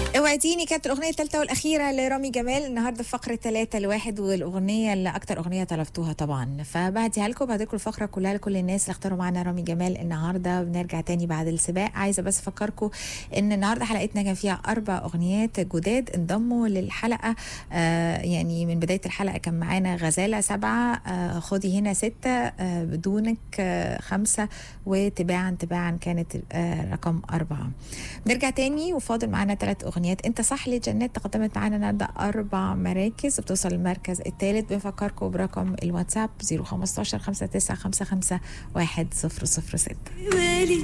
اوعديني كانت الاغنيه الثالثه والاخيره لرامي جمال النهارده في فقره ثلاثة لواحد والاغنيه اللي اكتر اغنيه طلبتوها طبعا فبهديها لكم بعد لكم الفقره كلها لكل الناس اللي اختاروا معانا رامي جمال النهارده بنرجع تاني بعد السباق عايزه بس افكركم ان النهارده حلقتنا كان فيها اربع اغنيات جداد انضموا للحلقه آه يعني من بدايه الحلقه كان معانا غزاله سبعه آه خدي هنا سته آه بدونك آه خمسه وتباعا تباعا كانت آه رقم اربعه نرجع تاني وفاضل معانا ثلاث اغنيات انت صح ليه جنات تقدمت معانا النهارده اربع مراكز وبتوصل للمركز الثالث بنفكركم برقم الواتساب 015 5955 100 6